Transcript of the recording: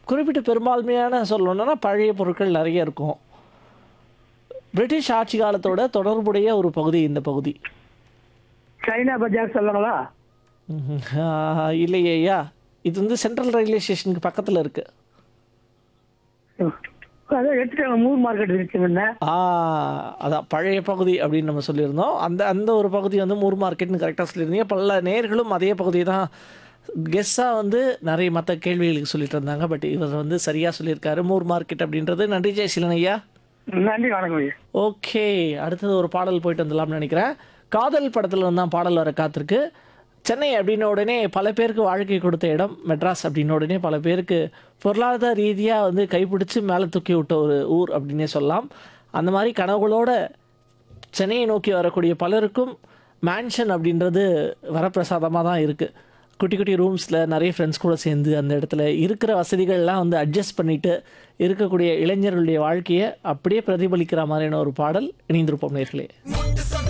குறிப்பிட்டு பெரும்பான்மையான சொல்லணும்னா பழைய பொருட்கள் நிறைய இருக்கும் பிரிட்டிஷ் ஆட்சி காலத்தோட தொடர்புடைய ஒரு பகுதி இந்த பகுதி சைனா பஜார் சொல்லுங்களா ம்ஹும். ஆஹ், இல்லையே ஐயா இது வந்து சென்ட்ரல் ரயில்வே ஸ்டேஷனுக்கு பக்கத்தில் இருக்கு அதான் எடுத்துட்டாங்க மூர் மார்க்கெட் இருக்குங்கண்ணே ஆ அதான் பழைய பகுதி அப்படின்னு நம்ம சொல்லியிருந்தோம் அந்த அந்த ஒரு பகுதி வந்து மூர் மார்க்கெட்னு கரெக்டாக சொல்லியிருந்தீங்க பல நேர்களும் அதே பகுதியை தான் கெஸ்ஸாக வந்து நிறைய மற்ற கேள்விகளுக்கு சொல்லிட்டு இருந்தாங்க பட் இவர் வந்து சரியாக சொல்லியிருக்காரு மூர் மார்க்கெட் அப்படின்றது நன்றி ஜெயசீலன் ஐயா நன்றி வணக்கம் ஐயா ஓகே அடுத்தது ஒரு பாடல் போயிட்டு வந்துடலாம்னு நினைக்கிறேன் காதல் படத்தில் தான் பாடல் வர காத்திருக்கு சென்னை அப்படின்ன உடனே பல பேருக்கு வாழ்க்கை கொடுத்த இடம் மெட்ராஸ் அப்படின்ன உடனே பல பேருக்கு பொருளாதார ரீதியாக வந்து கைப்பிடிச்சு மேலே தூக்கி விட்ட ஒரு ஊர் அப்படின்னே சொல்லலாம் அந்த மாதிரி கனவுகளோட சென்னையை நோக்கி வரக்கூடிய பலருக்கும் மேன்ஷன் அப்படின்றது வரப்பிரசாதமாக தான் இருக்குது குட்டி குட்டி ரூம்ஸில் நிறைய ஃப்ரெண்ட்ஸ் கூட சேர்ந்து அந்த இடத்துல இருக்கிற வசதிகள்லாம் வந்து அட்ஜஸ்ட் பண்ணிட்டு இருக்கக்கூடிய இளைஞர்களுடைய வாழ்க்கையை அப்படியே பிரதிபலிக்கிற மாதிரியான ஒரு பாடல் இணைந்திருப்போம் நேர்களே